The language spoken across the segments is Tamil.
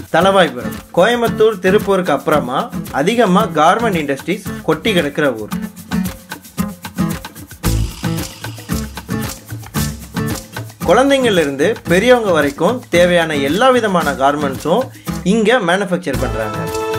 தலவாய்புரம் கோயம்புத்தூர் திருப்பூருக்கு அப்புறமா அதிகமாக கார்மெண்ட் இண்டஸ்ட்ரீஸ் கொட்டி கிடக்கிற ஊர் குழந்தைங்கள்ல இருந்து பெரியவங்க வரைக்கும் தேவையான எல்லா விதமான கார்மெண்ட்ஸும் இங்கே மேனுஃபேக்சர் பண்ணுறாங்க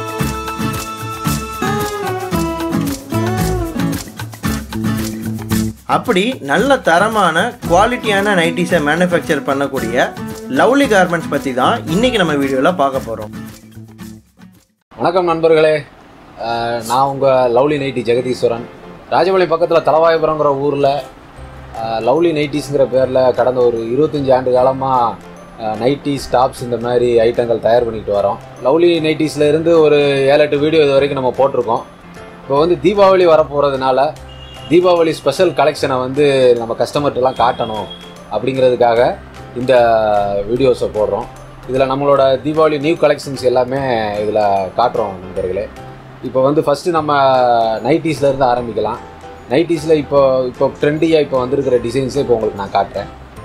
அப்படி நல்ல தரமான குவாலிட்டியான நைட்டிஸை மேனுஃபேக்சர் பண்ணக்கூடிய லவ்லி கார்மெண்ட்ஸ் பற்றி தான் இன்றைக்கி நம்ம வீடியோவில் பார்க்க போகிறோம் வணக்கம் நண்பர்களே அஹ் நான் உங்கள் லவ்லி நைட்டி ஜெகதீஸ்வரன் ராஜபாளையம் பக்கத்தில் தலவாயபுரங்கிற ஊரில் லவ்லி நைட்டிஸுங்கிற பேரில் கடந்த ஒரு இருபத்தஞ்சி ஆண்டு காலமாக நைட்டிஸ் டாப்ஸ் இந்த மாதிரி ஐட்டங்கள் தயார் பண்ணிட்டு வரோம் லவ்லி நைட்டிஸில் இருந்து ஒரு ஏழு எட்டு வீடியோ இது வரைக்கும் நம்ம போட்டிருக்கோம் இப்போ வந்து தீபாவளி வரப்போகிறதுனால தீபாவளி ஸ்பெஷல் கலெக்ஷனை வந்து நம்ம கஸ்டமர்ட்டெல்லாம் காட்டணும் அப்படிங்கிறதுக்காக இந்த வீடியோஸை போடுறோம் இதில் நம்மளோட தீபாவளி நியூ கலெக்ஷன்ஸ் எல்லாமே இதில் காட்டுறோம் நண்பர்களே இப்போ வந்து ஃபஸ்ட்டு நம்ம நைட்டிஸ்ல இருந்து ஆரம்பிக்கலாம் நைட்டிஸில் இப்போ இப்போ ட்ரெண்டியாக இப்போ வந்திருக்கிற டிசைன்ஸே இப்போ உங்களுக்கு நான் காட்டுறேன்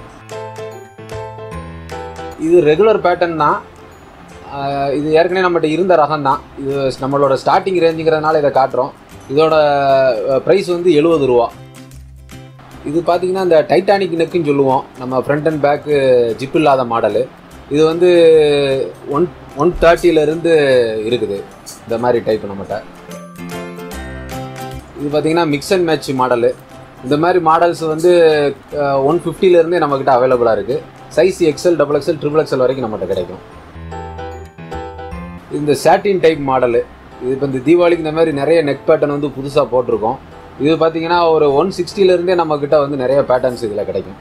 இது ரெகுலர் பேட்டர்ன் தான் ஆஹ் இது ஏற்கனவே நம்மகிட்ட இருந்த ரகம் தான் இது நம்மளோட ஸ்டார்டிங் ரேஞ்சுங்கிறதுனால இதை காட்டுறோம் இதோட ப்ரைஸ் வந்து எழுபது ரூபா இது பார்த்தீங்கன்னா இந்த டைட்டானிக் நெக்குன்னு சொல்லுவோம் நம்ம ஃப்ரண்ட் அண்ட் பேக்கு ஜிப் இல்லாத மாடலு இது வந்து ஒன் ஒன் தேர்ட்டியிலேருந்து இருக்குது இந்த மாதிரி டைப் நம்மகிட்ட இது பார்த்தீங்கன்னா மிக்ஸ் அண்ட் மேட்ச் மாடலு இந்த மாதிரி மாடல்ஸ் வந்து ஒன் ஃபிஃப்டிலேருந்தே நம்மக்கிட்ட அவைலபிளாக இருக்குது size XL double XL triple XL வரைக்கும் நம்மகிட்ட கிடைக்கும் இந்த சாட்டின் டைப் மாடலு இது இப்போ இந்த தீபாவளிக்கு இந்த மாதிரி நிறைய நெக் பேட்டர்ன் வந்து புதுசாக போட்டிருக்கோம் இது பார்த்தீங்கன்னா ஒரு ஒன் சிக்ஸ்டிலேருந்தே நம்மக்கிட்ட வந்து நிறைய பேட்டர்ன்ஸ் இதில் கிடைக்கும்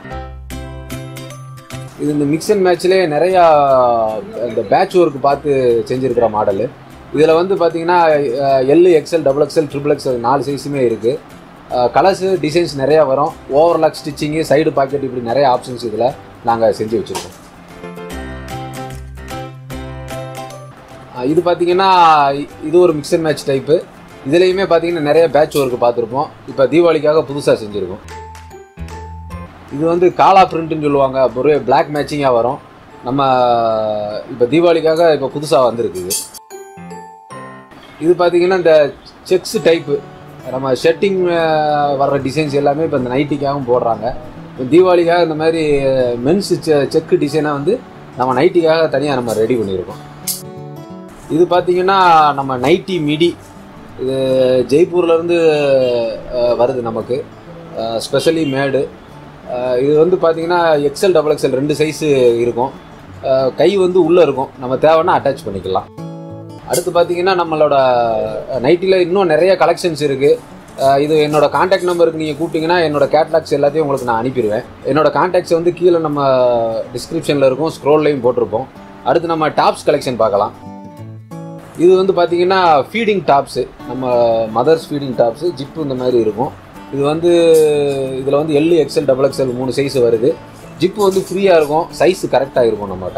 இது இந்த மிக்ஸ் அண்ட் மேட்ச்லேயே நிறையா இந்த பேட்ச் ஒர்க் பார்த்து செஞ்சுருக்கிற மாடலு இதில் வந்து பார்த்தீங்கன்னா L XL double XL triple XL நாலு சைஸுமே இருக்குது கலர்ஸு டிசைன்ஸ் நிறையா வரும் ஓவர்லாக் ஸ்டிச்சிங்கு சைடு பாக்கெட் இப்படி நிறைய ஆப்ஷன்ஸ் இதில் நாங்கள் செஞ்சு வச்சுருக்கோம் அஹ் இது பார்த்தீங்கன்னா இ- இது ஒரு மிக்ஸ் அண்ட் மேட்ச் டைப்பு இதுலேயுமே பார்த்தீங்கன்னா நிறைய பேட்ச் ஒர்க் பார்த்துருப்போம் இப்போ தீபாவளிக்காக புதுசாக செஞ்சுருக்கோம் இது வந்து காலா பிரிண்ட்டுன்னு சொல்லுவாங்க ஒரே பிளாக் மேட்சிங்காக வரும் நம்ம இப்போ தீபாவளிக்காக இப்போ புதுசாக வந்திருக்கு இது இது பார்த்தீங்கன்னா இந்த செக்ஸ் டைப்பு நம்ம ஷர்ட்டிங் வர்ற டிசைன்ஸ் எல்லாமே இப்போ இந்த நைட்டிக்காகவும் போடுறாங்க இப்போ தீபாவளிக்காக இந்த மாதிரி மென்ஸ் செக்கு டிசைனாக வந்து நம்ம நைட்டிக்காக தனியாக நம்ம ரெடி பண்ணியிருக்கோம் இது பார்த்தீங்கன்னா நம்ம நைட்டி மிடி இது ஜெய்ப்பூர்லேருந்து வருது நமக்கு ஸ்பெஷலி மேடு இது வந்து பார்த்தீங்கன்னா எக்ஸல் டபுள் எக்ஸல் ரெண்டு சைஸு இருக்கும் அஹ் கை வந்து உள்ளே இருக்கும் நம்ம தேவைன்னா அட்டாச் பண்ணிக்கலாம் அடுத்து பார்த்தீங்கன்னா நம்மளோட நைட்டியில் இன்னும் நிறைய கலெக்ஷன்ஸ் இருக்குது இது என்னோட காண்டாக்ட் நம்பருக்கு நீங்கள் கூப்பிட்டீங்கன்னா என்னோட கேட்லாக்ஸ் எல்லாத்தையும் உங்களுக்கு நான் அனுப்பிடுவேன் என்னோட காண்டாக்ட்ஸ் வந்து கீழே நம்ம டிஸ்கிரிப்ஷனில் இருக்கும் ஸ்க்ரோல்லையும் போட்டிருப்போம் அடுத்து நம்ம டாப்ஸ் கலெக்ஷன் பார்க்கலாம் இது வந்து பார்த்தீங்கன்னா ஃபீடிங் டாப்ஸு நம்ம மதர்ஸ் ஃபீடிங் டாப்ஸு ஜிப்பு இந்த மாதிரி இருக்கும் இது வந்து இதில் வந்து எல் எக்ஸ்எல் டபுள் எக்ஸ்எல் மூணு சைஸ் வருது ஜிப்பு வந்து ஃப்ரீயாக இருக்கும் சைஸ் கரெக்டாக இருக்கும் நம்மகிட்ட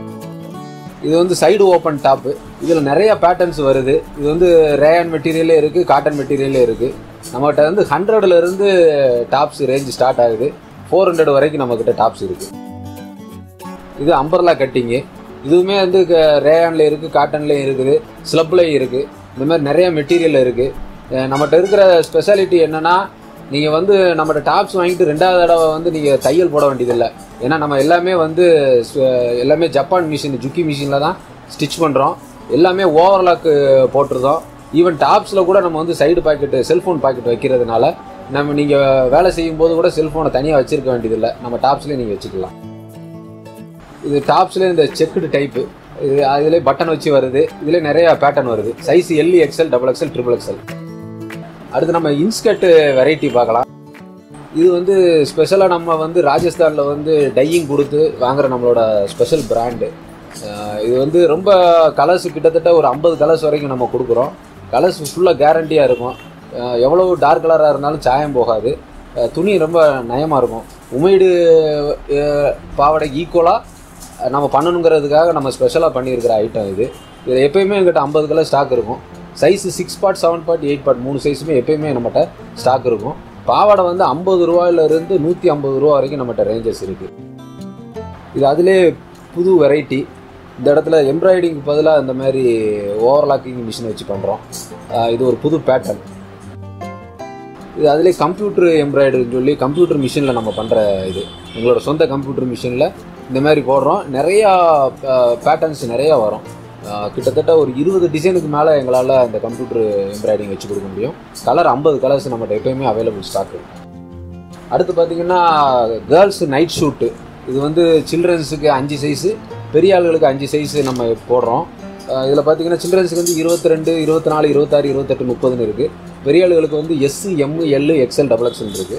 இது வந்து சைடு ஓப்பன் டாப்பு இதில் நிறைய பேட்டர்ன்ஸ் வருது இது வந்து ரேயான் மெட்டீரியலே இருக்குது காட்டன் மெட்டீரியலே இருக்குது நம்மகிட்ட வந்து ஹண்ட்ரட்லேருந்து டாப்ஸ் ரேஞ்ச் ஸ்டார்ட் ஆகுது ஃபோர் ஹண்ட்ரட் வரைக்கும் நம்மக்கிட்ட டாப்ஸ் இருக்குது இது அம்பர்லா கட்டிங்கு இதுவுமே வந்து ரேயான்ல இருக்குது காட்டன்லேயும் இருக்குது ஸ்லப்லேயும் இருக்குது இந்த மாதிரி நிறைய மெட்டீரியல் இருக்குது நம்மகிட்ட இருக்கிற ஸ்பெஷாலிட்டி என்னென்னா நீங்கள் வந்து நம்மகிட்ட டாப்ஸ் வாங்கிட்டு ரெண்டாவது தடவை வந்து நீங்கள் தையல் போட வேண்டியதில்லை ஏன்னா நம்ம எல்லாமே வந்து ஸ்வ- எல்லாமே ஜப்பான் மிஷின் ஜுக்கி மிஷினில் தான் ஸ்டிச் பண்ணுறோம் எல்லாமே ஓவர்லாக்கு போட்டிருந்தோம் ஈவன் டாப்ஸில் கூட நம்ம வந்து சைடு பாக்கெட்டு செல்ஃபோன் பாக்கெட் வைக்கிறதுனால நம்ம நீங்கள் வேலை செய்யும் போது கூட செல்ஃபோனை தனியாக வச்சிருக்க வேண்டியதில்லை நம்ம டாப்ஸ்லேயே நீங்கள் வச்சுக்கலாம் இது டாப்ஸ்ல இந்த செக்குடு டைப்பு இது அதிலே பட்டன் வச்சு வருது இதுல நிறைய பேட்டர்ன் வருது size L XL double XL triple XL அடுத்து நம்ம இன்ஸ்கர்ட் வெரைட்டி பார்க்கலாம் இது வந்து ஸ்பெஷலாக நம்ம வந்து ராஜஸ்தானில் வந்து டையிங் கொடுத்து வாங்குற நம்மளோட ஸ்பெஷல் பிராண்டு இது வந்து ரொம்ப கலர்ஸ் கிட்டத்தட்ட ஒரு ஐம்பது கலர்ஸ் வரைக்கும் நம்ம கொடுக்குறோம் கலர்ஸ் ஃபுல்லாக கேரண்டியாக இருக்கும் அஹ் எவ்வளவு டார்க் கலராக இருந்தாலும் சாயம் போகாது அஹ் துணி ரொம்ப நயமாக இருக்கும் உமைடு பாவாடைக்கு ஈக்குவலாக நம்ம பண்ணணுங்கிறதுக்காக நம்ம ஸ்பெஷலாக பண்ணியிருக்கிற ஐட்டம் இது இதில் எப்பயுமே எங்கிட்ட ஐம்பது கலர் ஸ்டாக் இருக்கும் size six part seven part eight part மூணு சைஸுமே எப்பயுமே நம்மகிட்ட ஸ்டாக் இருக்கும் பாவாடை வந்து ஐம்பது ரூபாயிலிருந்து நூற்றி ஐம்பது ரூபா வரைக்கும் நம்மகிட்ட ரேஞ்சஸ் இருக்குது இது அதிலே புது வெரைட்டி இந்த இடத்துல எம்ப்ராய்டிங்க்கு பதிலாக இந்த மாதிரி ஓவர்லாக்கிங் மிஷின் வச்சு பண்ணுறோம் இது ஒரு புது பேட்டர்ன் இது அதிலே கம்ப்யூட்டர் எம்ப்ராய்டரின்னு சொல்லி கம்ப்யூட்டர் மிஷினில் நம்ம பண்ணுற இது எங்களோட சொந்த கம்ப்யூட்டர் மிஷினில் இந்த மாதிரி போடுறோம் நிறையா பேட்டர்ன்ஸ் நிறையா வரும் அஹ் கிட்டத்தட்ட ஒரு இருபது டிசைனுக்கு மேலே எங்களால் இந்த கம்ப்யூட்டர் எம்ப்ராய்டிங் வச்சு கொடுக்க முடியும் கலர் ஐம்பது கலர்ஸ் நம்மகிட்ட எப்பயுமே அவைலபிள் ஸ்டாக் இருக்கு அடுத்து பார்த்தீங்கன்னா கேர்ள்ஸ் நைட் ஷூட்டு இது வந்து சில்ட்ரன்ஸுக்கு அஞ்சு சைஸு பெரிய ஆளுகளுக்கு அஞ்சு சைஸு நம்ம போடுறோம் இதில் பார்த்தீங்கன்னா சில்ட்ரன்ஸுக்கு வந்து இருபத்தி ரெண்டு இருபத்தி நாலு இருபத்தாறு இருபத்தெட்டு முப்பதுன்னு இருக்குது பெரிய ஆளுகளுக்கு வந்து S M L XL double XL இருக்குது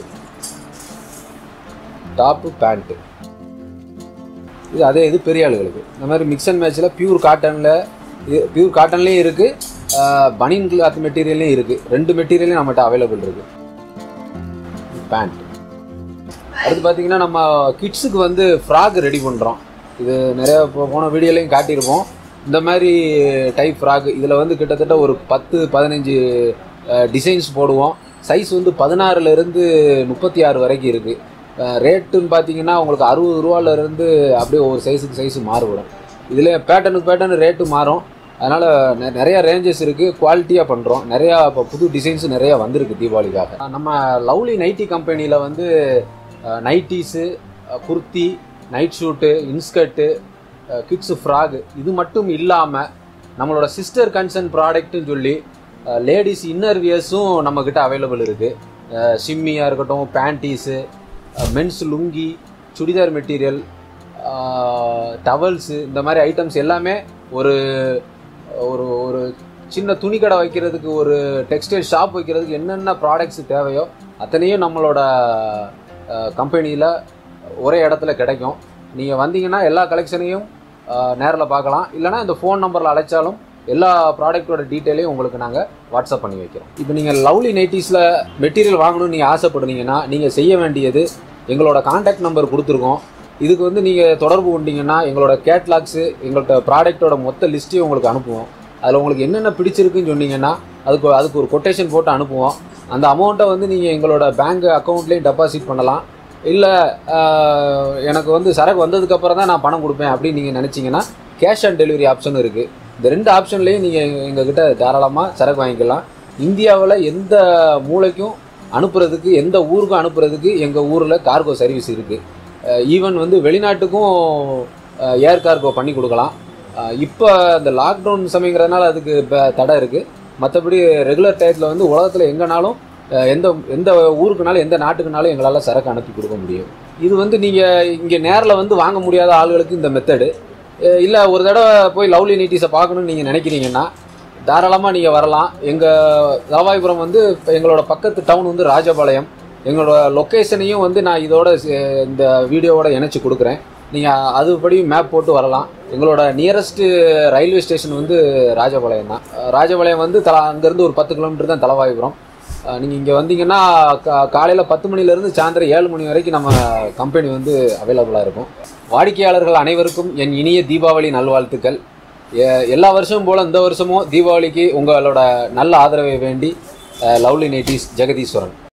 டாப்பு பேண்ட்டு இது அதே இது பெரிய ஆளுகளுக்கு இந்த மாதிரி மிக்ஸ் அண்ட் மேட்ச்சில் பியூர் காட்டனில் பியூர் காட்டன்லேயும் இருக்குது பனியன் கிளாத் மெட்டீரியல்லையும் இருக்குது ரெண்டு மெட்டீரியலையும் நம்மகிட்ட அவைலபிள் இருக்குது பேண்ட் அடுத்து பார்த்தீங்கன்னா நம்ம கிட்ஸுக்கு வந்து ஃப்ராக் ரெடி பண்ணுறோம் இது நிறைய இப்போ போன வீடியோலையும் காட்டியிருப்போம் இந்த மாதிரி டைப் ஃப்ராக் இதில் வந்து கிட்டத்தட்ட ஒரு பத்து பதினஞ்சு டிசைன்ஸ் போடுவோம் சைஸ் வந்து பதினாறுலேருந்து முப்பத்தி ஆறு வரைக்கும் இருக்குது ரேட்டுன்னு பார்த்தீங்கன்னா உங்களுக்கு அறுபது ரூபாலேருந்து அப்படியே ஒவ்வொரு சைஸுக்கு சைஸு மாறுபடும் இதில் பேட்டர்னுக்கு பேட்டர்னு ரேட்டு மாறும் அதனால் நிறைய ரேஞ்சஸ் இருக்குது குவாலிட்டியாக பண்ணுறோம் நிறையா இப்போ புது டிசைன்ஸ் நிறையா வந்திருக்கு தீபாவளிக்காக நம்ம லவ்லி நைட்டி கம்பெனியில் வந்து nighties kurti night suit inskirt kids frock இது மட்டும் இல்லாமல் நம்மளோட சிஸ்டர் கன்சர்ன் ப்ராடக்ட்னு சொல்லி லேடிஸ் இன்னர் வியர்ஸும் நம்மக்கிட்ட அவைலபிள் இருக்குது ஷிம்மியாக இருக்கட்டும் panties men's lungi churidar material towels இந்த மாதிரி ஐட்டம்ஸ் எல்லாமே ஒரு ஒரு ஒரு சின்ன துணி கடை வைக்கிறதுக்கு ஒரு டெக்ஸ்டைல் ஷாப் வைக்கிறதுக்கு என்னென்ன ப்ராடக்ட்ஸ் தேவையோ அத்தனையும் நம்மளோட கம்பெனியில் ஒரே இடத்துல கிடைக்கும் நீங்கள் வந்தீங்கன்னா எல்லா கலெக்ஷனையும் நேரில் பார்க்கலாம் இல்லைனா இந்த ஃபோன் நம்பரில் அழைச்சாலும் எல்லா ப்ராடக்ட்டோட டீட்டெயிலையும் உங்களுக்கு நாங்கள் வாட்ஸ்அப் பண்ணி வைக்கிறோம் இப்போ நீங்கள் லவ்லி நைட்டிஸில் மெட்டீரியல் வாங்கணும்னு நீங்கள் ஆசைப்படுறீங்கன்னா நீங்கள் செய்ய வேண்டியது எங்களோட காண்டாக்ட் நம்பர் கொடுத்துருக்கோம் இதுக்கு வந்து நீங்கள் தொடர்பு கொண்டீங்கன்னா எங்களோட கேட்லாக்ஸு எங்கள்கிட்ட ப்ராடக்ட்டோட மொத்த லிஸ்ட்டையும் உங்களுக்கு அனுப்புவோம் அதில் உங்களுக்கு என்னென்ன பிடிச்சிருக்குன்னு சொன்னீங்கன்னா அதுக்கு அதுக்கு ஒரு கொட்டேஷன் போட்டு அனுப்புவோம் அந்த அமௌண்ட்டை வந்து நீங்கள் எங்களோட பேங்க் அக்கௌண்ட்லேயும் டெபாசிட் பண்ணலாம் இல்லை எனக்கு வந்து சரக்கு வந்ததுக்கப்புறம் தான் நான் பணம் கொடுப்பேன் அப்படின்னு நீங்கள் நினச்சிங்கன்னா கேஷ் ஆன் டெலிவரி ஆப்ஷனும் இருக்குது இந்த ரெண்டு ஆப்ஷன்லேயும் நீங்கள் எங்ககிட்ட தாராளமாக சரக்கு வாங்கிக்கலாம் இந்தியாவில் எந்த மூளைக்கும் அனுப்புறதுக்கு எந்த ஊருக்கும் அனுப்புறதுக்கு எங்கள் ஊரில் கார்கோ சர்வீஸ் இருக்குது ஈவன் வந்து வெளிநாட்டுக்கும் ஏர் கார்கோ பண்ணி கொடுக்கலாம் இப்போ இந்த லாக்டவுன் சமயங்கிறதுனால அதுக்கு இப்போ தடை இருக்குது மற்றபடி ரெகுலர் டயத்தில் வந்து உலகத்தில் எங்கேனாலும் எந்த எந்த ஊருக்குனாலும் எந்த நாட்டுக்குனாலும் எங்களால் சரக்கு அனுப்பி கொடுக்க முடியும் இது வந்து நீங்கள் இங்கே நேரில் வந்து வாங்க முடியாத ஆளுகளுக்கு இந்த மெத்தடு இல்லை ஒரு தடவை போய் லவ்லி நீட்டிஸை பார்க்கணுன்னு நீங்கள் நினைக்கிறீங்கன்னா தாராளமாக நீங்கள் வரலாம் எங்கள் தலவாய்புரம் வந்து எங்களோட பக்கத்து டவுன் வந்து ராஜபாளையம் எங்களோட லொக்கேஷனையும் வந்து நான் இதோட இந்த வீடியோவோட இணைச்சி கொடுக்குறேன் நீங்கள் அதுபடி மேப் போட்டு வரலாம் எங்களோட நியரஸ்ட்டு ரயில்வே ஸ்டேஷன் வந்து ராஜபாளையம் தான் ராஜபாளையம் வந்து தலா அங்கேருந்து ஒரு பத்து கிலோமீட்டர் தான் தலவாய்புரம் நீங்கள் இங்கே வந்தீங்கன்னா கா காலையில் பத்து மணிலேருந்து சாயந்தரம் ஏழு மணி வரைக்கும் நம்ம கம்பெனி வந்து அவைலபிளாக இருக்கும் வாடிக்கையாளர்கள் அனைவருக்கும் என் இனிய தீபாவளி நல்வாழ்த்துக்கள் எல்லா வருஷமும் போல் இந்த வருஷமும் தீபாவளிக்கு உங்களோட நல்ல ஆதரவை வேண்டி லவ்லி நைட்டிஸ் ஜெகதீஸ்வரன்